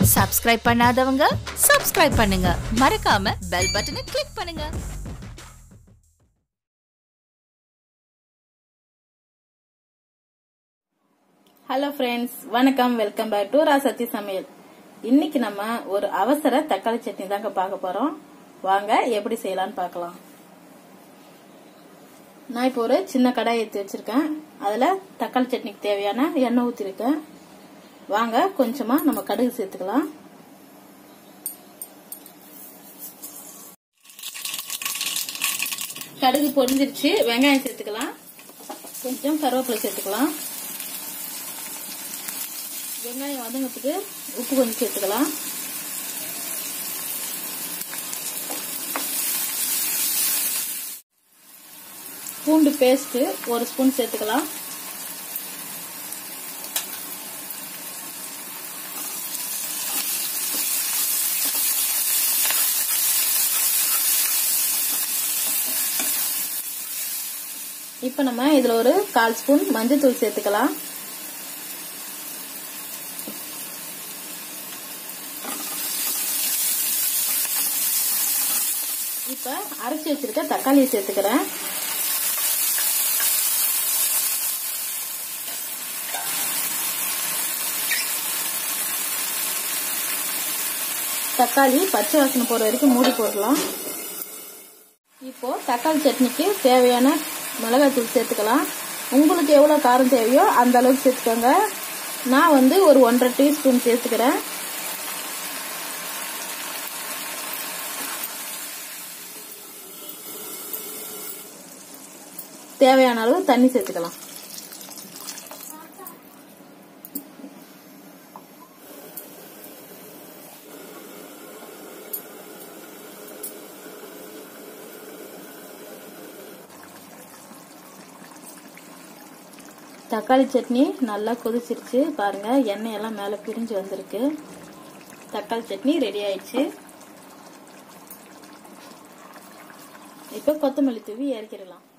subscribe பண்ணாதவங்க subscribe பண்ணுங்க மறக்காம பெல் பட்டனை கிளிக் பண்ணுங்க ஹலோ ஃப்ரெண்ட்ஸ் வணக்கம் வெல்கம் பேக் டு ராசத்தி சமையல் இன்னைக்கு நம்ம ஒரு அவசர தக்காளி சட்னி தாங்க பார்க்க போறோம் வாங்க எப்படி செய்யலாம்னு பார்க்கலாம் நான் இப்போ ஒரு சின்ன கடாய் எடுத்து வச்சிருக்கேன் அதுல தக்காளி சட்னிக்கு தேவையான எண்ணெய் ஊத்திருக்கேன் வாங்க கொஞ்சமா நம்ம கடுகு சேர்த்துக்கலாம் கடுகு பொரிஞ்சிருச்சு வெங்காயம் சேர்த்துக்கலாம் கொஞ்சம் கருவேப்பிலை சேர்த்துக்கலாம் வெங்காயம் வதங்கிறதுக்கு உப்பு கொஞ்சம் சேர்த்துக்கலாம் பூண்டு பேஸ்ட் ஒரு ஸ்பூன் சேர்த்துக்கலாம் இப்போ நம்ம இதுல ஒரு கால் ஸ்பூன் மஞ்சள் தூள் சேர்த்துக்கலாம் இப்ப அரைச்சி வச்சிருக்க தக்காளியை சேர்த்துக்கிறேன் தக்காளி பச்சை வாசனை போற வரைக்கும் மூடி போடலாம் இப்போ தக்காளி சட்னிக்கு தேவையான மிளகாய் சேர்த்துக்கலாம் உங்களுக்கு எவ்வளவு காரம் தேவையோ அந்த அளவுக்கு சேர்த்துக்கோங்க நான் வந்து ஒரு ஒன்றரை டீஸ்பூன் சேர்த்துக்கிறேன் தேவையான அளவு தண்ணி சேர்த்துக்கலாம் தக்காளி சட்னி நல்லா கொதிச்சிருச்சு பாருங்க எண்ணெய் எல்லாம் மேலே பிரிஞ்சு வந்திருக்கு தக்காளி சட்னி ரெடி ஆயிடுச்சு இப்போ கொத்தமல்லி தூவி இறக்கிடலாம்